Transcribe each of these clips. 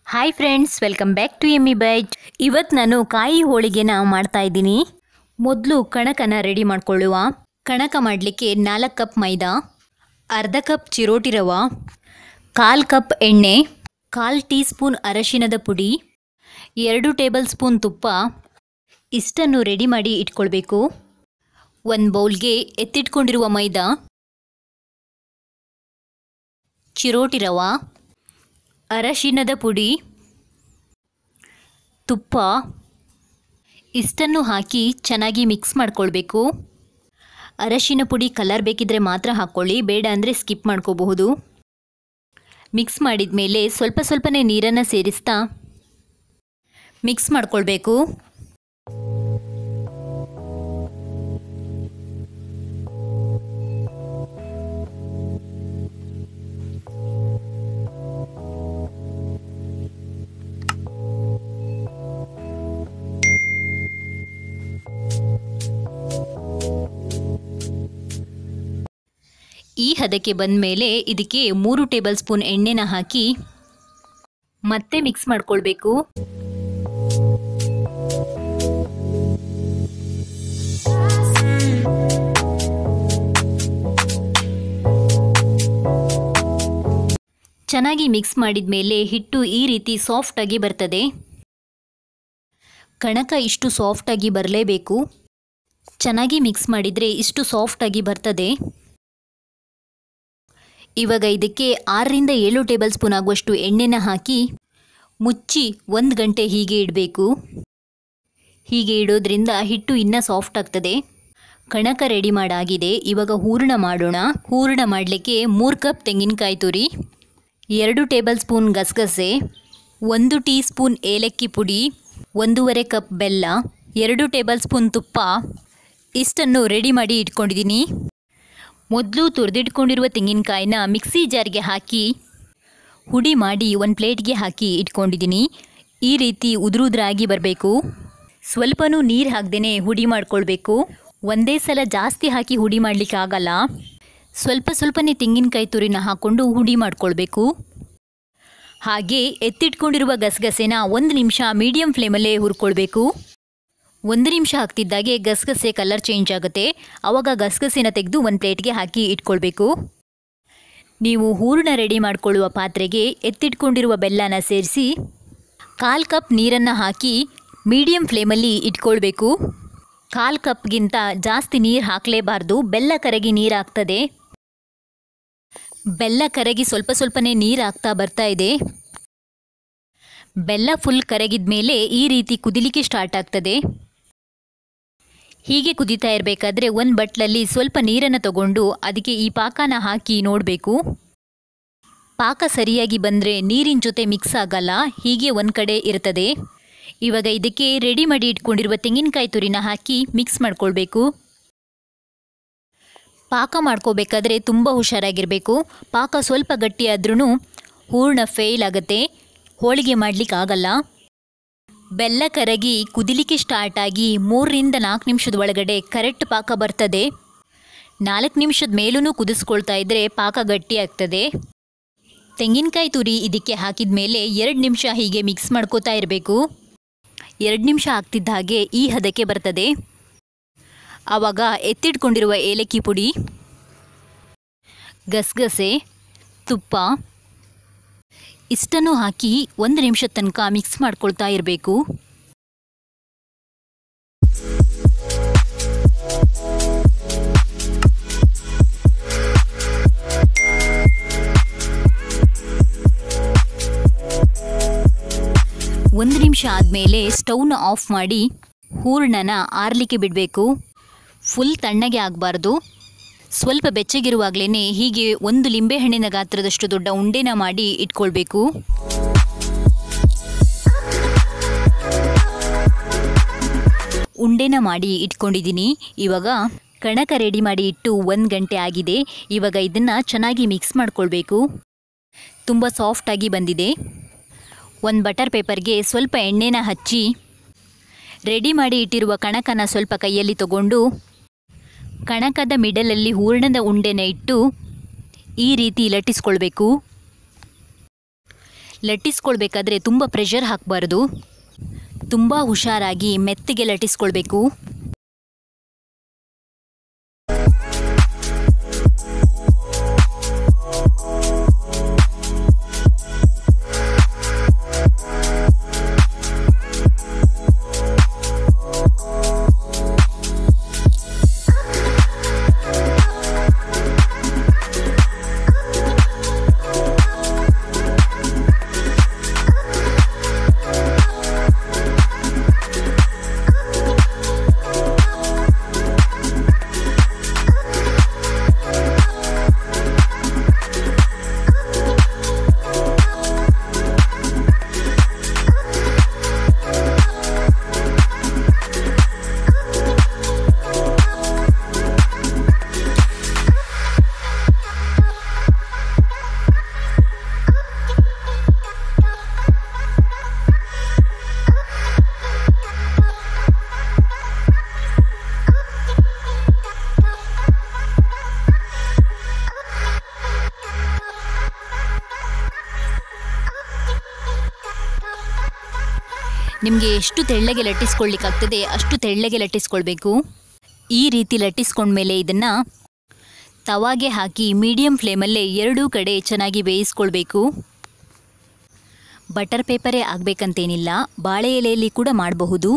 hi friends welcome back to Emmy Bite ಇವತ್ತು ನಾನು ಕಾಯಿ ಹೋಳಿಗೆನ ಮಾಡ್ತಾ ಇದ್ದೀನಿ ಮೊದಲು ಕಣಕನ ರೆಡಿ ಮಾಡ್ಕೊಳ್ಳುವ ಕಣಕ ಮಾಡಲಿಕ್ಕೆ ನಾಲ್ಕು ಕಪ್ ಮೈದಾ ಅರ್ಧ ಕಪ್ ಚಿರೋಟಿ ರವ ಕಾಲು ಕಪ್ ಎಣ್ಣೆ ಕಾಲು ಟೀ ಸ್ಪೂನ್ ಅರಶಿನದ ಪುಡಿ ಎರಡು ಟೇಬಲ್ ಸ್ಪೂನ್ ತುಪ್ಪ ಇಷ್ಟನ್ನು ರೆಡಿ ಮಾಡಿ ಇಟ್ಕೊಳ್ಬೇಕು ಒಂದು ಬೌಲ್ಗೆ ಎತ್ತಿಟ್ಕೊಂಡಿರುವ ಮೈದಾ ಚಿರೋಟಿ ರವ ಅರಶಿನದ ಪುಡಿ ತುಪ್ಪ ಇಷ್ಟನ್ನು ಹಾಕಿ ಚೆನ್ನಾಗಿ ಮಿಕ್ಸ್ ಮಾಡ್ಕೊಳ್ಬೇಕು ಅರಶಿನ ಪುಡಿ ಕಲರ್ ಬೇಕಿದ್ರೆ ಮಾತ್ರ ಹಾಕ್ಕೊಳ್ಳಿ ಬೇಡ ಅಂದರೆ ಸ್ಕಿಪ್ ಮಾಡ್ಕೋಬಹುದು ಮಿಕ್ಸ್ ಮಾಡಿದ ಮೇಲೆ ಸ್ವಲ್ಪ ಸ್ವಲ್ಪನೇ ನೀರನ್ನು ಸೇರಿಸ್ತಾ ಮಿಕ್ಸ್ ಮಾಡ್ಕೊಳ್ಬೇಕು ಈ ಹದಕ್ಕೆ ಬಂದ ಮೇಲೆ ಇದಕ್ಕೆ ಮೂರು ಟೇಬಲ್ ಸ್ಪೂನ್ ಎಣ್ಣೆನ ಹಾಕಿ ಮತ್ತೆ ಮಿಕ್ಸ್ ಮಾಡ್ಕೊಳ್ಬೇಕು ಚೆನ್ನಾಗಿ ಮಿಕ್ಸ್ ಮಾಡಿದ ಮೇಲೆ ಹಿಟ್ಟು ಈ ರೀತಿ ಸಾಫ್ಟಾಗಿ ಬರ್ತದೆ ಕಣಕ ಇಷ್ಟು ಸಾಫ್ಟಾಗಿ ಬರಲೇಬೇಕು ಚೆನ್ನಾಗಿ ಮಿಕ್ಸ್ ಮಾಡಿದರೆ ಇಷ್ಟು ಸಾಫ್ಟಾಗಿ ಬರ್ತದೆ ಇವಾಗ ಇದಕ್ಕೆ ಆರರಿಂದ ಏಳು ಟೇಬಲ್ ಸ್ಪೂನ್ ಆಗುವಷ್ಟು ಎಣ್ಣೆನ ಹಾಕಿ ಮುಚ್ಚಿ ಒಂದು ಗಂಟೆ ಹೀಗೆ ಇಡಬೇಕು ಹೀಗೆ ಇಡೋದ್ರಿಂದ ಹಿಟ್ಟು ಇನ್ನೂ ಸಾಫ್ಟ್ ಆಗ್ತದೆ ಕಣಕ ರೆಡಿ ಮಾಡಾಗಿದೆ ಇವಾಗ ಹೂರಣ ಮಾಡೋಣ ಹೂರಣ ಮಾಡಲಿಕ್ಕೆ ಮೂರು ಕಪ್ ತೆಂಗಿನಕಾಯಿ ತುರಿ ಎರಡು ಟೇಬಲ್ ಸ್ಪೂನ್ ಗಸಗಸೆ ಒಂದು ಟೀ ಸ್ಪೂನ್ ಏಲಕ್ಕಿ ಪುಡಿ ಒಂದೂವರೆ ಕಪ್ ಬೆಲ್ಲ ಎರಡು ಟೇಬಲ್ ಸ್ಪೂನ್ ತುಪ್ಪ ಇಷ್ಟನ್ನು ರೆಡಿ ಮಾಡಿ ಇಟ್ಕೊಂಡಿದ್ದೀನಿ ಮೊದಲು ತುರಿದಿಟ್ಕೊಂಡಿರುವ ತೆಂಗಿನಕಾಯಿನ ಮಿಕ್ಸಿ ಜಾರ್ಗೆ ಹಾಕಿ ಹುಡಿ ಮಾಡಿ ಒಂದು ಪ್ಲೇಟ್ಗೆ ಹಾಕಿ ಇಟ್ಕೊಂಡಿದ್ದೀನಿ ಈ ರೀತಿ ಉದುರುದ್ರಾಗಿ ಬರಬೇಕು ಸ್ವಲ್ಪನೂ ನೀರು ಹಾಕ್ದೇ ಹುಡಿ ಮಾಡ್ಕೊಳ್ಬೇಕು ಒಂದೇ ಸಲ ಜಾಸ್ತಿ ಹಾಕಿ ಹುಡಿ ಮಾಡಲಿಕ್ಕೆ ಆಗಲ್ಲ ಸ್ವಲ್ಪ ಸ್ವಲ್ಪನೇ ತೆಂಗಿನಕಾಯಿ ತುರಿನ ಹಾಕ್ಕೊಂಡು ಹುಡಿ ಮಾಡ್ಕೊಳ್ಬೇಕು ಹಾಗೆ ಎತ್ತಿಟ್ಕೊಂಡಿರುವ ಗಸಗಸೆನ ಒಂದು ನಿಮಿಷ ಮೀಡಿಯಂ ಫ್ಲೇಮಲ್ಲೇ ಹುರ್ಕೊಳ್ಬೇಕು ಒಂದು ನಿಮಿಷ ಹಾಕ್ತಿದ್ದಾಗೆ ಗಸಗಸೆ ಕಲರ್ ಚೇಂಜ್ ಆಗುತ್ತೆ ಆವಾಗ ಗಸಗಸೆನ ತೆಗೆದು ಒಂದು ಪ್ಲೇಟ್ಗೆ ಹಾಕಿ ಇಟ್ಕೊಳ್ಬೇಕು ನೀವು ಹೂರಣ ರೆಡಿ ಮಾಡಿಕೊಳ್ಳುವ ಪಾತ್ರೆಗೆ ಎತ್ತಿಟ್ಕೊಂಡಿರುವ ಬೆಲ್ಲನ ಸೇರಿಸಿ ಕಾಲು ಕಪ್ ನೀರನ್ನು ಹಾಕಿ ಮೀಡಿಯಂ ಫ್ಲೇಮಲ್ಲಿ ಇಟ್ಕೊಳ್ಬೇಕು ಕಾಲು ಕಪ್ಗಿಂತ ಜಾಸ್ತಿ ನೀರು ಹಾಕಲೇಬಾರ್ದು ಬೆಲ್ಲ ಕರಗಿ ನೀರು ಆಗ್ತದೆ ಬೆಲ್ಲ ಕರಗಿ ಸ್ವಲ್ಪ ಸ್ವಲ್ಪನೇ ನೀರು ಆಗ್ತಾ ಬರ್ತಾ ಇದೆ ಬೆಲ್ಲ ಫುಲ್ ಕರಗಿದ ಮೇಲೆ ಈ ರೀತಿ ಕುದಿಲಿಕ್ಕೆ ಸ್ಟಾರ್ಟ್ ಆಗ್ತದೆ ಹೀಗೆ ಕುದೀತಾ ಇರಬೇಕಾದ್ರೆ ಒಂದು ಬಟ್ಲಲ್ಲಿ ಸ್ವಲ್ಪ ನೀರನ್ನು ತಗೊಂಡು ಅದಕ್ಕೆ ಈ ಪಾಕನ ಹಾಕಿ ನೋಡಬೇಕು ಪಾಕ ಸರಿಯಾಗಿ ಬಂದರೆ ನೀರಿನ ಜೊತೆ ಮಿಕ್ಸ್ ಆಗಲ್ಲ ಹೀಗೆ ಒಂದು ಕಡೆ ಇರ್ತದೆ ಇವಾಗ ಇದಕ್ಕೆ ರೆಡಿ ಮಾಡಿ ಇಟ್ಕೊಂಡಿರುವ ತೆಂಗಿನಕಾಯಿ ತುರಿನ ಹಾಕಿ ಮಿಕ್ಸ್ ಮಾಡ್ಕೊಳ್ಬೇಕು ಪಾಕ ಮಾಡ್ಕೋಬೇಕಾದ್ರೆ ತುಂಬ ಹುಷಾರಾಗಿರಬೇಕು ಪಾಕ ಸ್ವಲ್ಪ ಗಟ್ಟಿಯಾದ್ರೂ ಹೂರ್ಣ ಫೇಲ್ ಆಗುತ್ತೆ ಹೋಳಿಗೆ ಮಾಡಲಿಕ್ಕೆ ಆಗಲ್ಲ ಬೆಲ್ಲ ಕರಗಿ ಕುದಿಲಿಕ್ಕೆ ಸ್ಟಾರ್ಟ್ ಆಗಿ ಮೂರರಿಂದ ನಾಲ್ಕು ನಿಮಿಷದ ಒಳಗಡೆ ಕರೆಕ್ಟ್ ಪಾಕ ಬರ್ತದೆ ನಾಲ್ಕು ನಿಮಿಷದ ಮೇಲೂ ಕುದಿಸ್ಕೊಳ್ತಾ ಇದ್ದರೆ ಪಾಕ ಗಟ್ಟಿ ಆಗ್ತದೆ ತೆಂಗಿನಕಾಯಿ ತುರಿ ಇದಕ್ಕೆ ಹಾಕಿದ ಮೇಲೆ ಎರಡು ನಿಮಿಷ ಹೀಗೆ ಮಿಕ್ಸ್ ಮಾಡ್ಕೋತಾ ಇರಬೇಕು ಎರಡು ನಿಮಿಷ ಆಗ್ತಿದ್ದ ಹಾಗೆ ಈ ಹದಕ್ಕೆ ಬರ್ತದೆ ಆವಾಗ ಎತ್ತಿಟ್ಕೊಂಡಿರುವ ಏಲಕ್ಕಿ ಪುಡಿ ಗಸಗಸೆ ತುಪ್ಪ ಇಷ್ಟನ್ನು ಹಾಕಿ ಒಂದು ನಿಮಿಷ ತನಕ ಮಿಕ್ಸ್ ಮಾಡ್ಕೊಳ್ತಾ ಇರಬೇಕು ಒಂದು ನಿಮಿಷ ಆದಮೇಲೆ ಸ್ಟವ್ನ ಆಫ್ ಮಾಡಿ ಹೂರ್ಣನ ಆರಲಿಕ್ಕೆ ಬಿಡಬೇಕು ಫುಲ್ ತಣ್ಣಗೆ ಆಗಬಾರ್ದು ಸ್ವಲ್ಪ ಬೆಚ್ಚಗಿರುವಾಗಲೇ ಹೀಗೆ ಒಂದು ಲಿಂಬೆಹಣ್ಣಿನ ಗಾತ್ರದಷ್ಟು ದೊಡ್ಡ ಉಂಡೆನ ಮಾಡಿ ಇಟ್ಕೊಳ್ಬೇಕು ಉಂಡೆನ ಮಾಡಿ ಇಟ್ಕೊಂಡಿದ್ದೀನಿ ಇವಾಗ ಕಣಕ ರೆಡಿ ಮಾಡಿ ಇಟ್ಟು ಒಂದು ಗಂಟೆ ಆಗಿದೆ ಇವಾಗ ಇದನ್ನು ಚೆನ್ನಾಗಿ ಮಿಕ್ಸ್ ಮಾಡ್ಕೊಳ್ಬೇಕು ತುಂಬ ಸಾಫ್ಟಾಗಿ ಬಂದಿದೆ ಒಂದು ಬಟರ್ ಪೇಪರ್ಗೆ ಸ್ವಲ್ಪ ಎಣ್ಣೆನ ಹಚ್ಚಿ ರೆಡಿ ಮಾಡಿ ಇಟ್ಟಿರುವ ಕಣಕನ ಸ್ವಲ್ಪ ಕೈಯಲ್ಲಿ ತಗೊಂಡು ಕಣಕದ ಮಿಡಲಲ್ಲಿ ಹೂರ್ಣದ ಉಂಡೆನ ಇಟ್ಟು ಈ ರೀತಿ ಲಟ್ಟಿಸ್ಕೊಳ್ಬೇಕು ಲಟ್ಟಿಸ್ಕೊಳ್ಬೇಕಾದ್ರೆ ತುಂಬ ಪ್ರೆಷರ್ ಹಾಕಬಾರ್ದು ತುಂಬ ಹುಷಾರಾಗಿ ಮೆತ್ತಗೆ ಲಟ್ಟಿಸ್ಕೊಳ್ಬೇಕು ನಿಮಗೆ ಎಷ್ಟು ತೆಳ್ಳಗೆ ಲಟ್ಟಿಸ್ಕೊಳ್ಳಿಕ್ಕಾಗ್ತದೆ ಅಷ್ಟು ತೆಳ್ಳಗೆ ಲಟ್ಟಿಸ್ಕೊಳ್ಬೇಕು ಈ ರೀತಿ ಲಟ್ಟಿಸ್ಕೊಂಡ್ಮೇಲೆ ಇದನ್ನು ತವಾಗೆ ಹಾಕಿ ಮೀಡಿಯಂ ಫ್ಲೇಮಲ್ಲೇ ಎರಡೂ ಕಡೆ ಚೆನ್ನಾಗಿ ಬೇಯಿಸ್ಕೊಳ್ಬೇಕು ಬಟರ್ ಪೇಪರೇ ಆಗಬೇಕಂತೇನಿಲ್ಲ ಬಾಳೆ ಎಲೆಯಲ್ಲಿ ಕೂಡ ಮಾಡಬಹುದು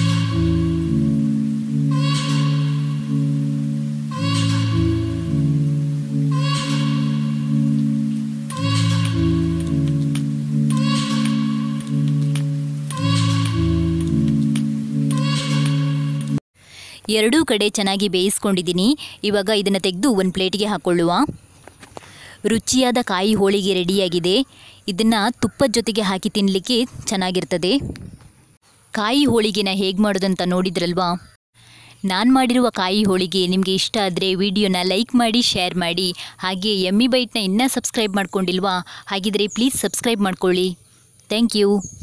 ಎರಡೂ ಕಡೆ ಚೆನ್ನಾಗಿ ಬೇಯಿಸ್ಕೊಂಡಿದ್ದೀನಿ ಇವಾಗ ಇದನ್ನು ತೆಗೆದು ಒಂದು ಪ್ಲೇಟಿಗೆ ಹಾಕ್ಕೊಳ್ಳುವ ರುಚಿಯಾದ ಕಾಯಿ ಹೋಳಿಗೆ ರೆಡಿಯಾಗಿದೆ ಇದನ್ನು ತುಪ್ಪದ ಜೊತೆಗೆ ಹಾಕಿ ತಿನ್ನಲಿಕ್ಕೆ ಚೆನ್ನಾಗಿರ್ತದೆ ಕಾಯಿ ಹೋಳಿಗೆನ ಹೇಗೆ ಮಾಡೋದಂತ ನೋಡಿದ್ರಲ್ವಾ ನಾನು ಮಾಡಿರುವ ಕಾಯಿ ಹೋಳಿಗೆ ನಿಮಗೆ ಇಷ್ಟ ಆದರೆ ವಿಡಿಯೋನ ಲೈಕ್ ಮಾಡಿ ಶೇರ್ ಮಾಡಿ ಹಾಗೆ ಎಮ್ಮಿ ಬೈಟ್ನ ಇನ್ನೂ ಸಬ್ಸ್ಕ್ರೈಬ್ ಮಾಡ್ಕೊಂಡಿಲ್ವಾ ಹಾಗಿದ್ರೆ ಪ್ಲೀಸ್ ಸಬ್ಸ್ಕ್ರೈಬ್ ಮಾಡ್ಕೊಳ್ಳಿ ಥ್ಯಾಂಕ್ ಯು